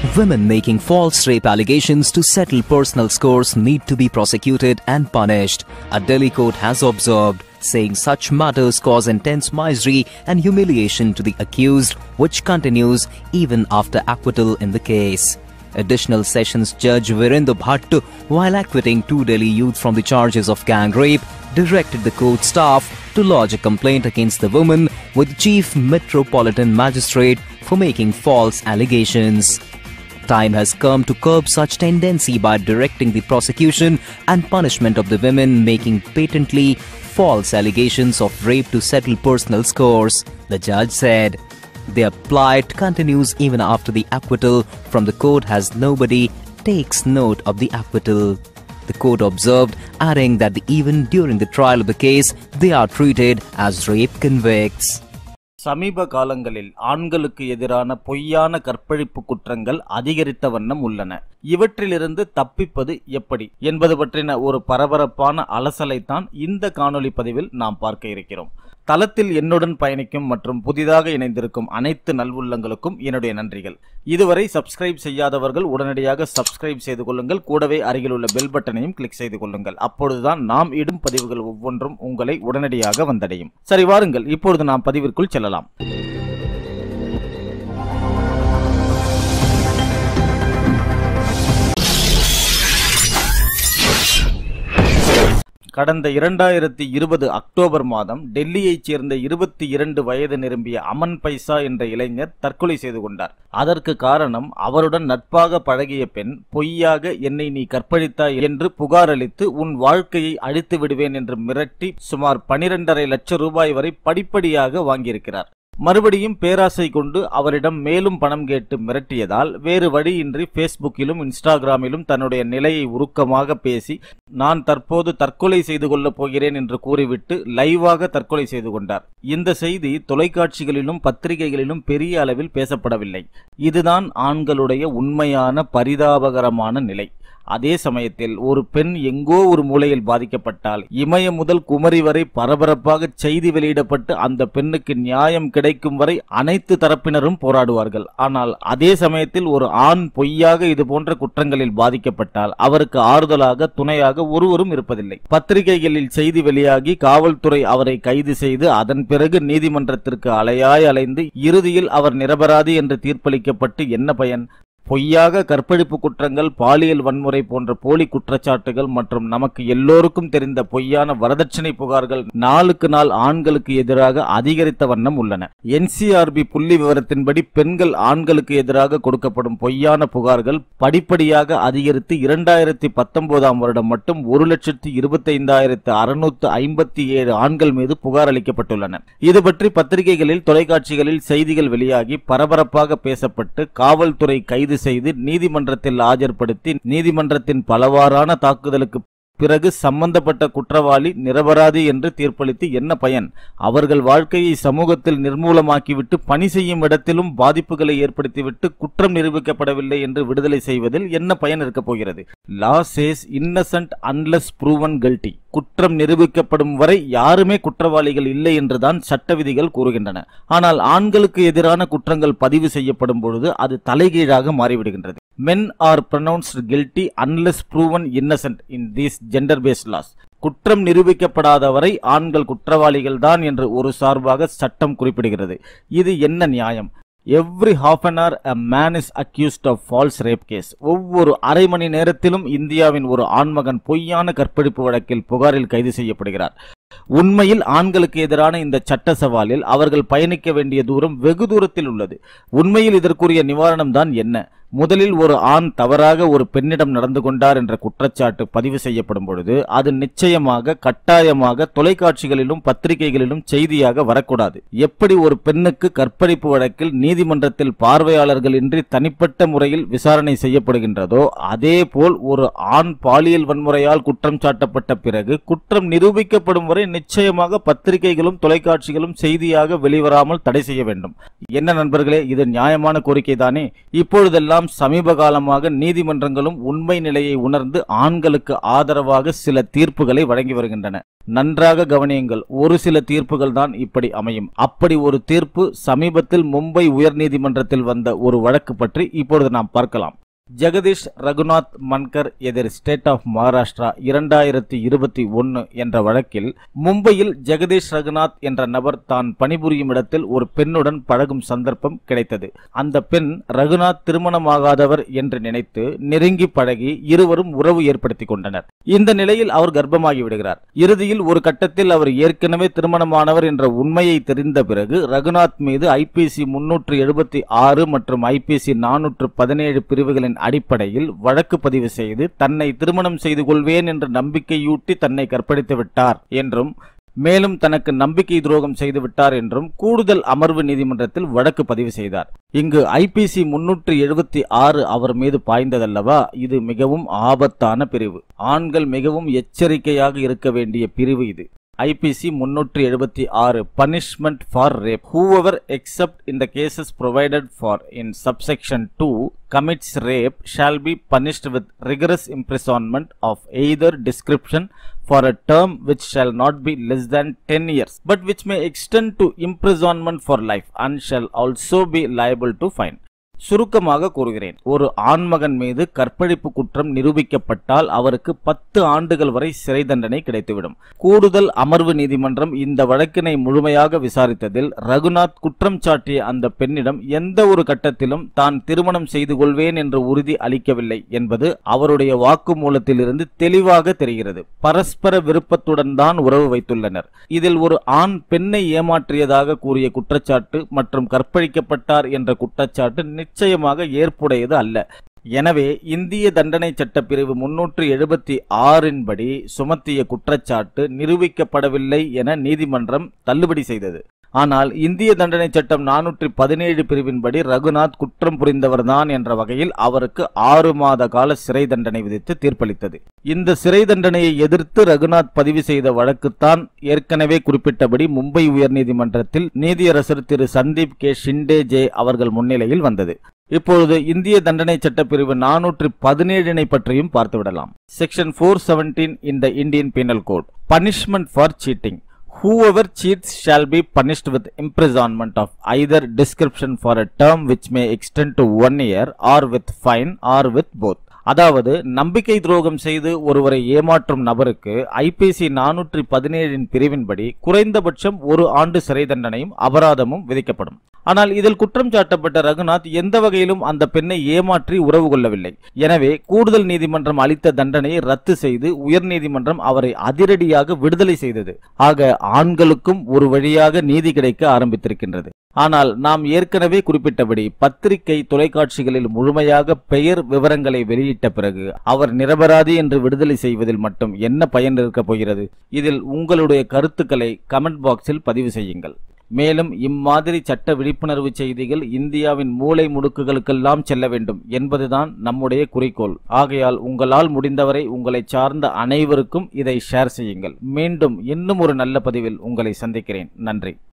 Women making false rape allegations to settle personal scores need to be prosecuted and punished, a Delhi court has observed, saying such matters cause intense misery and humiliation to the accused, which continues even after acquittal in the case. Additional Sessions Judge Virendra Bhatt, while acquitting two Delhi youth from the charges of gang rape, directed the court staff to lodge a complaint against the woman with Chief Metropolitan Magistrate for making false allegations. Time has come to curb such tendency by directing the prosecution and punishment of the women making patently false allegations of rape to settle personal scores, the judge said. Their plight continues even after the acquittal from the court as nobody takes note of the acquittal. The court observed, adding that even during the trial of the case, they are treated as rape convicts. சமீப காலங்களில் ஆண்களுக்கு எதிரான பொய்யான கற்பழிப்பு குற்றங்கள் அதிகரித்த வண்ணம் உள்ளன இவற்றிலிருந்து தப்பிப்பது எப்படி என்பது பற்றின ஒரு பரபரப்பான அலசலைத்தான் இந்த காணொளி பதிவில் நாம் பார்க்க இருக்கிறோம் தளத்தில் என்னுடன் பயணிக்கும் மற்றும் புதிதாக இணைந்திருக்கும் அனைத்து நல்வுள்ளங்களுக்கும் என்னுடைய நன்றிகள் இதுவரை சப்ஸ்கிரைப் செய்யாதவர்கள் உடனடியாக சப்ஸ்கிரைப் செய்து கொள்ளுங்கள் கூடவே அருகில் உள்ள பெல் பட்டனையும் கிளிக் செய்து கொள்ளுங்கள் அப்பொழுதுதான் நாம் இடும் பதிவுகள் ஒவ்வொன்றும் உங்களை உடனடியாக வந்தடையும் சரி வாருங்கள் இப்பொழுது நாம் பதிவிற்குள் செல்லலாம் கடந்த இரண்டாயிரத்தி இருபது அக்டோபர் மாதம் டெல்லியைச் சேர்ந்த இருபத்தி இரண்டு வயது நிரம்பிய அமன் பைசா என்ற இளைஞர் தற்கொலை செய்து கொண்டார் அதற்கு காரணம் அவருடன் நட்பாக பழகிய பெண் பொய்யாக என்னை நீ கற்பழித்தாய் என்று புகார் அளித்து உன் வாழ்க்கையை அழித்து விடுவேன் என்று மிரட்டி சுமார் பனிரெண்டரை லட்சம் ரூபாய் வரை படிப்படியாக வாங்கியிருக்கிறார் மறுபடியும் பேராசை கொண்டு அவரிடம் மேலும் பணம் கேட்டு மிரட்டியதால் வேறு வழியின்றி ஃபேஸ்புக்கிலும் இன்ஸ்டாகிராமிலும் தன்னுடைய நிலையை உருக்கமாக பேசி நான் தற்போது தற்கொலை செய்து கொள்ளப் போகிறேன் என்று கூறிவிட்டு லைவாக தற்கொலை செய்து கொண்டார் இந்த செய்தி தொலைக்காட்சிகளிலும் பத்திரிகைகளிலும் பெரிய அளவில் பேசப்படவில்லை இதுதான் ஆண்களுடைய உண்மையான பரிதாபகரமான நிலை அதே சமயத்தில் ஒரு பெண் எங்கோ ஒரு மூலையில் பாதிக்கப்பட்டால் இமயம் முதல் குமரி வரை பரபரப்பாக செய்தி வெளியிடப்பட்டு அந்த பெண்ணுக்கு நியாயம் கிடைக்கும் வரை அனைத்து தரப்பினரும் போராடுவார்கள் ஆனால் அதே சமயத்தில் ஒரு ஆண் பொய்யாக இது போன்ற குற்றங்களில் பாதிக்கப்பட்டால் அவருக்கு ஆறுதலாக துணையாக ஒருவரும் இருப்பதில்லை பத்திரிகைகளில் செய்தி வெளியாகி காவல்துறை அவரை கைது செய்து அதன் பிறகு நீதிமன்றத்திற்கு அலையாய் அலைந்து இறுதியில் அவர் நிரபராதி என்று தீர்ப்பளிக்கப்பட்டு என்ன பயன் பொய்யாக கற்பழிப்பு குற்றங்கள் பாலியல் வன்முறை போன்ற போலி குற்றச்சாட்டுகள் மற்றும் நமக்கு எல்லோருக்கும் தெரிந்த பொய்யான வரதட்சணை புகார்கள் நாளுக்கு நாள் ஆண்களுக்கு எதிராக அதிகரித்த வண்ணம் உள்ளன என்சிஆர்பி புள்ளி விவரத்தின்படி பெண்கள் ஆண்களுக்கு எதிராக கொடுக்கப்படும் பொய்யான புகார்கள் படிப்படியாக அதிகரித்து இரண்டாயிரத்தி பத்தொன்பதாம் வருடம் மட்டும் ஒரு லட்சத்தி இருபத்தைந்தாயிரத்து அறுநூத்து ஐம்பத்தி ஏழு ஆண்கள் மீது புகார் அளிக்கப்பட்டுள்ளன இது பற்றி பத்திரிகைகளில் தொலைக்காட்சிகளில் செய்திகள் வெளியாகி பரபரப்பாக பேசப்பட்டு காவல்துறை கைது கைது செய்து நீதிமன்றத்தில் ஆஜர்படுத்தி நீதிமன்றத்தின் பலவாறான தாக்குதலுக்கு பிறகு சம்பந்தப்பட்ட குற்றவாளி நிரபராதி என்று தீர்ப்பளித்து என்ன பயன் அவர்கள் வாழ்க்கையை சமூகத்தில் நிர்மூலமாக்கிவிட்டு பணி செய்யும் இடத்திலும் பாதிப்புகளை ஏற்படுத்திவிட்டு குற்றம் நிரூபிக்கப்படவில்லை என்று விடுதலை செய்வதில் என்ன பயன் இருக்கப் போகிறது law says innocent unless proven guilty குற்றம் நிரூபிக்கப்படும் வரை யாருமே குற்றவாளிகள் இல்லை என்றுதான் சட்ட விதிகள் கூறுகின்றன ஆனால் ஆண்களுக்கு எதிரான குற்றங்கள் பதிவு செய்யப்படும் பொழுது அது தலைகீழாக மாறிவிடுகின்றது men are pronounced guilty unless proven innocent in these gender based laws குற்றம் நிரூபிக்கப்படாத வரை ஆண்கள் குற்றவாளிகள் தான் என்று ஒரு சார்பாக சட்டம் குறிப்பிடுகிறது இது என்ன நியாயம் every half an hour a man is accused of false rape case ஒவ்வொரு அரை மணி நேரத்திலும் இந்தியாவின் ஒரு ஆண்மகன் பொய்யான கற்பழிப்பு வழக்கில் புகாரில் கைது செய்யப்படுகிறார் உண்மையில் ஆண்களுக்கு எதிரான இந்த சட்ட சவாலில் அவர்கள் பயணிக்க வேண்டிய தூரம் வெகு தூரத்தில் உள்ளது உண்மையில் இதற்குரிய நிவாரணம் தான் என்ன முதலில் ஒரு ஆண் தவறாக ஒரு பெண்ணிடம் நடந்து கொண்டார் என்ற குற்றச்சாட்டு பதிவு செய்யப்படும் பொழுது அது நிச்சயமாக கட்டாயமாக தொலைக்காட்சிகளிலும் பத்திரிகைகளிலும் செய்தியாக வரக்கூடாது எப்படி ஒரு பெண்ணுக்கு கற்பழிப்பு வழக்கில் நீதிமன்றத்தில் பார்வையாளர்கள் இன்றி தனிப்பட்ட முறையில் விசாரணை செய்யப்படுகின்றதோ அதே போல் ஒரு ஆண் பாலியல் வன்முறையால் குற்றம் சாட்டப்பட்ட பிறகு குற்றம் நிரூபிக்கப்படும் வரை நிச்சயமாக பத்திரிகைகளும் தொலைக்காட்சிகளும் செய்தியாக வெளிவராமல் தடை செய்ய வேண்டும் என்ன நண்பர்களே இது நியாயமான கோரிக்கை தானே இப்பொழுதெல்லாம் இப்போதெல்லாம் சமீப காலமாக நீதிமன்றங்களும் உண்மை நிலையை உணர்ந்து ஆண்களுக்கு ஆதரவாக சில தீர்ப்புகளை வழங்கி வருகின்றன நன்றாக கவனியுங்கள் ஒரு சில தீர்ப்புகள் தான் இப்படி அமையும் அப்படி ஒரு தீர்ப்பு சமீபத்தில் மும்பை உயர்நீதிமன்றத்தில் வந்த ஒரு வழக்கு பற்றி இப்பொழுது நாம் பார்க்கலாம் ஜெகதீஷ் ரகுநாத் மன்கர் எதிர் ஸ்டேட் ஆஃப் மகாராஷ்டிரா இரண்டாயிரத்தி இருபத்தி ஒன்னு என்ற வழக்கில் மும்பையில் ஜெகதீஷ் ரகுநாத் என்ற நபர் தான் பணிபுரியும் இடத்தில் ஒரு பெண்ணுடன் பழகும் சந்தர்ப்பம் கிடைத்தது அந்த பெண் ரகுநாத் திருமணமாகாதவர் என்று நினைத்து நெருங்கி பழகி இருவரும் உறவு ஏற்படுத்திக் கொண்டனர் இந்த நிலையில் அவர் கர்ப்பமாகி விடுகிறார் இறுதியில் ஒரு கட்டத்தில் அவர் ஏற்கனவே திருமணமானவர் என்ற உண்மையை தெரிந்த பிறகு ரகுநாத் மீது ஐபிசி முன்னூற்று எழுபத்தி ஆறு மற்றும் ஐபிசி நானூற்று பதினேழு பிரிவுகளின் அடிப்படையில் வழக்கு பதிவு செய்து தன்னை திருமணம் செய்து கொள்வேன் என்று நம்பிக்கையூட்டி தன்னை கற்பழித்து விட்டார் என்றும் மேலும் தனக்கு நம்பிக்கை துரோகம் செய்து விட்டார் என்றும் கூடுதல் அமர்வு நீதிமன்றத்தில் வழக்கு பதிவு செய்தார் இங்கு ஐபிசி முன்னூற்று எழுபத்தி ஆறு அவர் மீது பாய்ந்ததல்லவா இது மிகவும் ஆபத்தான பிரிவு ஆண்கள் மிகவும் எச்சரிக்கையாக இருக்க வேண்டிய பிரிவு இது ஐபிசி முன்னூற்று எழுபத்தி ஆறு punishment for rape whoever except in the cases provided for in subsection two commits rape shall be punished with rigorous imprisonment of either description for a term which shall not be less than 10 years but which may extend to imprisonment for life and shall also be liable to fine சுருக்கமாக கூறுகிறேன் ஒரு ஆண்மகன் மீது கற்பழிப்பு குற்றம் நிரூபிக்கப்பட்டால் அவருக்கு பத்து ஆண்டுகள் வரை சிறை தண்டனை கிடைத்துவிடும் கூடுதல் அமர்வு நீதிமன்றம் இந்த வழக்கினை முழுமையாக விசாரித்ததில் ரகுநாத் குற்றம் சாட்டிய அந்த பெண்ணிடம் எந்த ஒரு கட்டத்திலும் தான் திருமணம் செய்து கொள்வேன் என்று உறுதி அளிக்கவில்லை என்பது அவருடைய வாக்குமூலத்திலிருந்து தெளிவாக தெரிகிறது பரஸ்பர விருப்பத்துடன் தான் உறவு வைத்துள்ளனர் இதில் ஒரு ஆண் பெண்ணை ஏமாற்றியதாக கூறிய குற்றச்சாட்டு மற்றும் கற்பழிக்கப்பட்டார் என்ற குற்றச்சாட்டு நிச்சயமாக ஏற்புடையது அல்ல எனவே இந்திய தண்டனை சட்ட பிரிவு முன்னூற்று எழுபத்தி ஆறின் படி சுமத்திய குற்றச்சாட்டு நிரூபிக்கப்படவில்லை என நீதிமன்றம் தள்ளுபடி செய்தது ஆனால் இந்திய தண்டனை சட்டம் நானூற்றி பதினேழு பிரிவின்படி ரகுநாத் குற்றம் புரிந்தவர்தான் என்ற வகையில் அவருக்கு ஆறு மாத கால சிறை தண்டனை விதித்து தீர்ப்பளித்தது இந்த சிறை தண்டனையை எதிர்த்து ரகுநாத் பதிவு செய்த வழக்குத்தான் ஏற்கனவே குறிப்பிட்டபடி மும்பை உயர்நீதிமன்றத்தில் நீதியரசர் திரு சந்தீப் கே ஷிண்டே ஜே அவர்கள் முன்னிலையில் வந்தது இப்பொழுது இந்திய தண்டனை சட்டப்பிரிவு நானூற்று பதினேழினை பற்றியும் பார்த்துவிடலாம் section four seventeen in the Indian penal code punishment for cheating whoever cheats shall be punished with imprisonment of either description for a term which may extend to one year or with fine or with both அதாவது நம்பிக்கை துரோகம் செய்து ஒருவரை ஏமாற்றும் நபருக்கு IBC நானூற்றி பதினேழின் பிரிவின்படி குறைந்தபட்சம் ஒரு ஆண்டு சிறை தண்டனையும் அபராதமும் விதிக்கப்படும் ஆனால் இதில் குற்றம் சாட்டப்பட்ட ரகுநாத் எந்த வகையிலும் அந்த பெண்ணை ஏமாற்றி உறவு கொள்ளவில்லை எனவே கூடுதல் நீதிமன்றம் அளித்த தண்டனையை ரத்து செய்து உயர்நீதிமன்றம் அவரை அதிரடியாக விடுதலை செய்தது ஆக ஆண்களுக்கும் ஒரு வழியாக நீதி கிடைக்க ஆரம்பித்திருக்கின்றது ஆனால் நாம் ஏற்கனவே குறிப்பிட்டபடி பத்திரிகை தொலைக்காட்சிகளில் முழுமையாக பெயர் விவரங்களை வெளியிட்ட பிறகு அவர் நிரபராதி என்று விடுதலை செய்வதில் மட்டும் என்ன பயன் இருக்கப் போகிறது இதில் உங்களுடைய கருத்துக்களை கமெண்ட் பாக்ஸில் பதிவு செய்யுங்கள் மேலும் இம்மாதிரி சட்ட விழிப்புணர்வு செய்திகள் இந்தியாவின் மூலை முடுக்குகளுக்கெல்லாம் செல்ல வேண்டும் என்பதுதான் நம்முடைய குறிக்கோள் ஆகையால் உங்களால் முடிந்தவரை உங்களை சார்ந்த அனைவருக்கும் இதை ஷேர் செய்யுங்கள் மீண்டும் இன்னும் ஒரு நல்ல பதிவில் உங்களை சந்திக்கிறேன் நன்றி